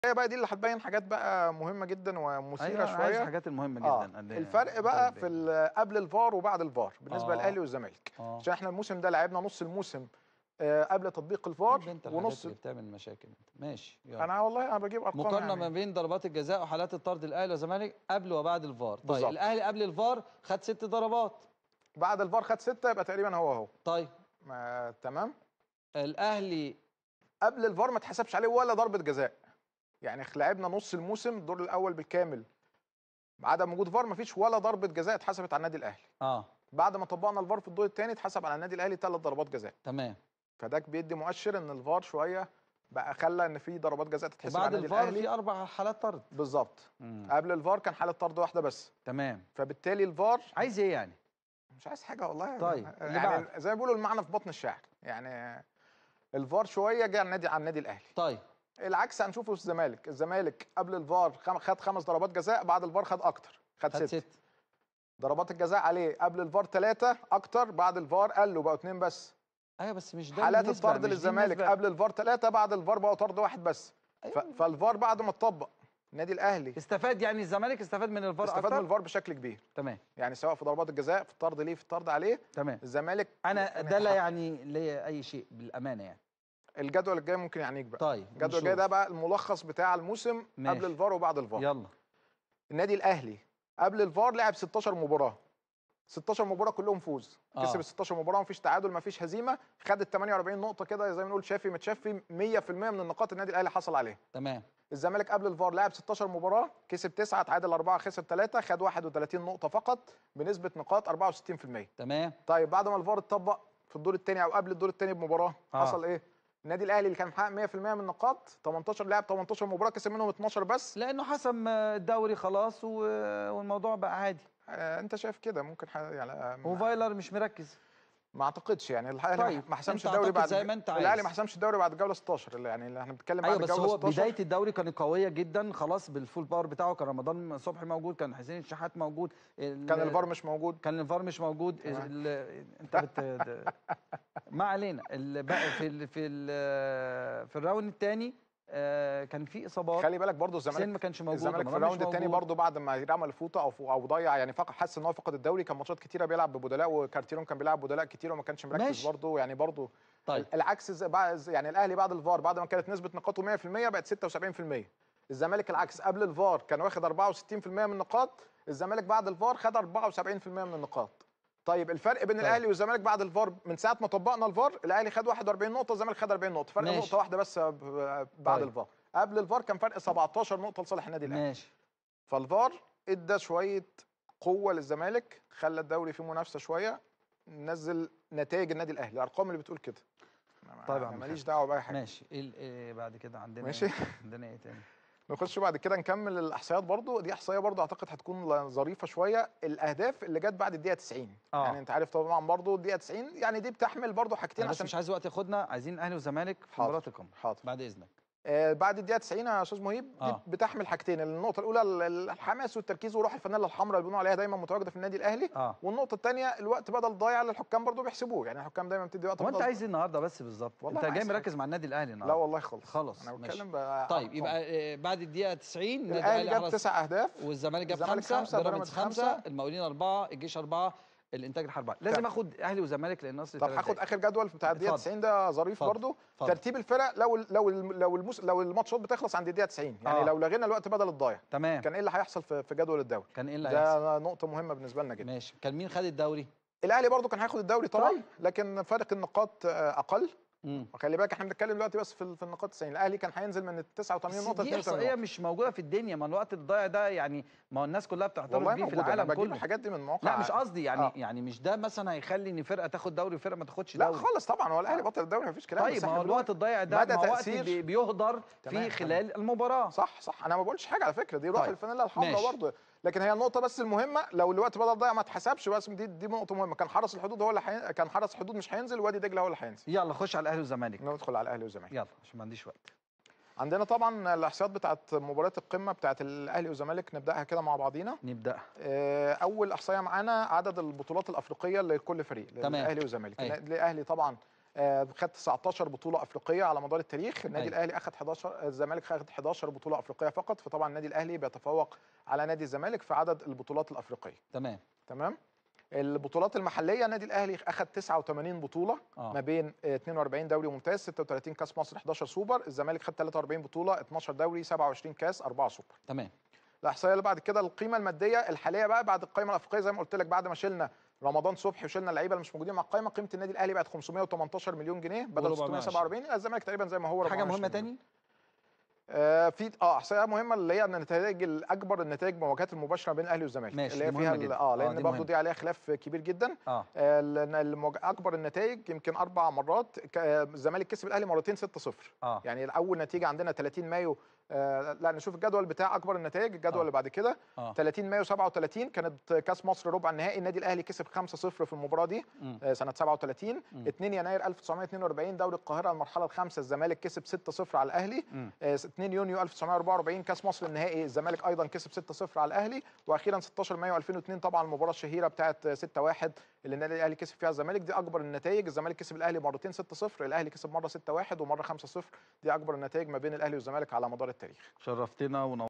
هي بقى دي اللي هتبين حاجات بقى مهمه جدا ومثيره ايوه أنا عايز شويه الحاجات المهمه آه. جدا اللي- الفرق بقى اللي- في ال- قبل الفار وبعد الفار بالنسبه آه. للاهلي والزمالك اه عشان احنا الموسم ده لعبنا نص الموسم آه، قبل تطبيق الفار انت ونص ونص اللي بتعمل مشاكل انت ماشي يلا. انا والله انا بجيب ارقام مقارنه ما يعني. بين ضربات الجزاء وحالات الطرد الاهلي والزمالك قبل وبعد الفار طيب بالظبط. الاهلي قبل الفار خد ست ضربات بعد الفار خد سته يبقى تقريبا هو اهو طيب ما- تمام الاهلي قبل الفار ما اتحسبش عليه ولا ضربه جزاء يعني لعبنا نص الموسم الدور الاول بالكامل عدم وجود فار مفيش ولا ضربه جزاء اتحسبت على النادي الاهلي اه بعد ما طبقنا الفار في الدور الثاني اتحسب على النادي الاهلي ثلاث ضربات جزاء تمام فده بيدي مؤشر ان الفار شويه بقى خلى ان في ضربات جزاء تتحسب على وبعد النادي الفار الاهلي في اربع حالات طرد بالظبط مم. قبل الفار كان حاله طرد واحده بس تمام فبالتالي الفار عايز ايه يعني مش عايز حاجه والله طيب، اللي يعني بعد. زي ما بيقولوا المعنى في بطن الشعر يعني الفار شويه جه على النادي على النادي الاهلي طيب العكس هنشوفه في الزمالك الزمالك قبل الفار خم- خد خمس ضربات جزاء بعد الفار خد اكتر خد خد ست ست ضربات الجزاء عليه قبل الفار ثلاثه اكتر بعد الفار قال له بقوا اثنين بس ايوه بس مش ده حالات النسبة، الطرد مش دي للزمالك النسبة. قبل الفار ثلاثه بعد الفار بقوا طرد واحد بس ف... أيوة. فالفار بعد ما اتطبق النادي الاهلي استفاد يعني الزمالك استفاد من الفار استفاد اكتر من الفار بشكل كبير تمام يعني سواء في ضربات الجزاء في الطرد ليه في الطرد عليه تمام الزمالك انا يعني ده لا حق- يعني ليا اي شيء بالامانه يعني الجدول الجاي ممكن يعنيك بقى طيب الجدول الجاي ده نشوف. بقى الملخص بتاع الموسم ماشي. قبل الفار وبعد الفار يلا النادي الاهلي قبل الفار لعب 16 مباراه 16 مباراه كلهم فوز آه. كسب ال 16 مباراه مفيش تعادل مفيش هزيمه خد ال 48 نقطه كده زي ما نقول شافي متشافي 100% من النقاط النادي الاهلي حصل عليها تمام الزمالك قبل الفار لعب 16 مباراه كسب 9 تعادل 4 خسر 3 خد 31 نقطه فقط بنسبه نقاط 64% تمام طيب بعد ما الفار اتطبق في الدور الثاني او قبل الدور الثاني بمباراه آه. حصل ايه النادي الاهلي اللي كان محقق 100% من النقاط 18 لعب 18 مباراه كسب منهم 12 بس لانه حسم الدوري خلاص و... والموضوع بقى عادي آه انت شايف كده ممكن ح... يعني آه، ما- وفايلر مش مركز ما اعتقدش يعني الاهلي طيب، ما حسمش أنت الدوري أعتقد بعد زي ما أنت عايز. الاهلي ما حسمش الدوري بعد الجوله 16 اللي يعني اللي احنا بنتكلم ايوه بعد بس الجوله هو 16 بدايه الدوري كانت قويه جدا خلاص بالفول باور بتاعه كان رمضان صبحي موجود كان حسين الشحات موجود ال- كان الفار مش موجود كان الفار مش موجود تمام. ال... انت بت... د- ما علينا ال... بقى في ال... في ال... في الراوند الثاني كان في اصابات خلي بالك برضو حسين الزمالك ما كانش موجود الزمالك في رمضان مش الراوند الثاني موجود. برضو بعد ما رمى الفوطه او او ضيع يعني فقط حس ان هو فقد الدوري كان ماتشات كتيره بيلعب ببدلاء وكارتيرون كان بيلعب بدلاء كتير وما كانش مركز ماشي. برضو يعني برضو طيب العكس زي- بعد- يعني الاهلي بعد الفار بعد ما كانت نسبه نقاطه 100% بقت 76% الزمالك العكس قبل الفار كان واخد 64% من النقاط الزمالك بعد الفار خد 74% من النقاط طيب الفرق بين طيب. الاهلي والزمالك بعد الفار من ساعه ما طبقنا الفار الاهلي خد 41 نقطه الزمالك خد 40 نقطه فرق ماشي. نقطه واحده بس ب- بعد طيب. الفار قبل الفار كان فرق 17 نقطه لصالح النادي الاهلي ماشي فالفار ادى شويه قوه للزمالك خلى الدوري فيه منافسه شويه نزل نتائج النادي الاهلي الارقام اللي بتقول كده أنا- طيب يا أنا عم ماليش خالد. دعوه باي حاجه ماشي ايه ال- إيه بعد كده عندنا ماشي. إيه؟ عندنا ايه تاني نخش بعد كده نكمل الاحصائيات برضو دي احصائيه برضو اعتقد هتكون ظريفه شويه الاهداف اللي جت بعد الدقيقه 90 آه. يعني انت عارف طبعا برضو الدقيقه 90 يعني دي بتحمل برضو حاجتين انا بس عشان مش عايز وقت ياخدنا عايزين الاهلي والزمالك في حاضر. مباراه القمه حاضر بعد اذنك آه بعد الدقيقه 90 يا استاذ مهيب دي آه. بتحمل حاجتين النقطه الاولى ال- الحماس والتركيز وروح الفانيلا الحمراء اللي بيقولوا عليها دايما متواجده في النادي الاهلي اه والنقطه الثانيه الوقت بدل ضايع اللي الحكام برضو بيحسبوه يعني الحكام دايما بتدي وقت هو انت بدل- عايز ايه النهارده بس بالظبط والله انت أنا جاي عايز مركز مع النادي الاهلي لا النهارده والله خالص خلاص انا ماشي. بتكلم بقى طيب أرقام. يبقى آه، بعد الدقيقه 90 النادي الاهلي جاب حرس تسع اهداف والزمالك جاب الزمالك خمسه خمسة، بيراميدز بيراميدز خمسه خمسة. المقاولين اربعه الجيش اربعه الانتاج الحربه لازم تمام. اخد اهلي وزمالك لان اصل طب تلات هاخد دقايق. اخر جدول بتاع الدقيقه اتفضل. 90 ده ظريف اتفضل. برضو اتفضل. ترتيب الفرق لو ال- لو ال- لو الموس لو الماتشات بتخلص عند الدقيقه 90 يعني آه. لو لغينا الوقت بدل الضايع تمام كان ايه اللي هيحصل في في جدول الدوري كان ايه اللي هيحصل ده نقطه مهمه بالنسبه لنا جدا ماشي كان مين خد الدوري الاهلي برضو كان هياخد الدوري طبعا طيب. لكن فرق النقاط آه، اقل امم وخلي بالك احنا بنتكلم دلوقتي بس في ال- في النقاط 90 الاهلي كان هينزل من ال 89 بس نقطه ل دي 82 احصائيه نقطه مش موجوده في الدنيا ما الوقت الضايع ده يعني ما هو الناس كلها بتعترض والله بيه في موجود انا العالم بجيب كله الحاجات دي من مواقع لا مش قصدي يعني آه. يعني مش ده مثلا هيخلي ان فرقه تاخد دوري وفرقه ما تاخدش لا دوري خالص طبعا هو الاهلي آه. بطل الدوري مفيش كلام بس طيب ما احنا هو بنقول الوقت الضايع ده مدى ما هو وقت تأثير- بي- بيهدر تمام، في تمام. خلال المباراه صح صح انا ما بقولش حاجه على فكره دي روح طيب، الفانيلا الحمراء ماشي. برضه لكن هي النقطه بس المهمه لو الوقت بدل ضايع ما اتحسبش بس دي دي نقطه مهمه كان حرس الحدود هو اللي حي... كان حرس الحدود مش هينزل وادي دجله هو اللي هينزل يلا خش على الاهلي والزمالك ندخل على الاهلي والزمالك يلا عشان ما عنديش وقت عندنا طبعا الاحصائيات بتاعت مباريات القمه بتاعت الاهلي والزمالك نبداها كده مع بعضينا نبدا آه، اول احصائيه معانا عدد البطولات الافريقيه لكل فريق تمام. للاهلي والزمالك أيوة. الاهلي طبعا آه، خد 19 بطوله افريقيه على مدار التاريخ النادي أيوة. الاهلي اخذ 11 الزمالك خد 11 بطوله افريقيه فقط فطبعا النادي الاهلي بيتفوق على نادي الزمالك في عدد البطولات الافريقيه تمام تمام البطولات المحليه النادي الاهلي اخذ 89 بطوله اه ما بين آه، 42 دوري ممتاز 36 كاس مصر 11 سوبر الزمالك خد 43 بطوله 12 دوري 27 كاس 4 سوبر تمام الاحصائيه اللي بعد كده القيمه الماديه الحاليه بقى بعد القائمه الافريقيه زي ما قلت لك بعد ما شلنا رمضان صبحي وشلنا اللعيبه اللي مش موجودين مع القائمه قيمه النادي الاهلي بقت 518 مليون جنيه بدل وربع 647 الزمالك تقريبا زي ما هو حاجه 420 مهمه مليون. تاني آه في اه احصائيه مهمه اللي هي ان النتائج الاكبر النتائج المواجهات المباشره بين الاهلي والزمالك ماشي، اللي هي دي فيها مهمة ال- جدا. اه آه، لان دي برضه مهمة. دي عليها خلاف كبير جدا اه آه، لان المواج- اكبر النتائج يمكن اربع مرات ك- آه، الزمالك كسب الاهلي مرتين 6-0 اه يعني اول نتيجه عندنا 30 مايو آه لا نشوف الجدول بتاع اكبر النتائج الجدول آه. اللي بعد كده اه 30 مايو 37 كانت كاس مصر ربع النهائي النادي الاهلي كسب 5-0 في المباراه دي مم. آه، سنه 37 مم. 2 يناير 1942 دوري القاهره المرحله الخامسه الزمالك كسب 6-0 على الاهلي مم. آه، 2 يونيو 1944 كاس مصر النهائي الزمالك ايضا كسب 6-0 على الاهلي واخيرا 16 مايو 2002 طبعا المباراه الشهيره بتاعت 6-1 اللي النادي الاهلي كسب فيها الزمالك دي اكبر النتائج الزمالك كسب الاهلي مرتين 6-0 الاهلي كسب مره 6-1 ومره 5-0 دي اكبر النتائج ما بين الاهلي والزمالك على مدار التاريخ شرفتنا ونورتنا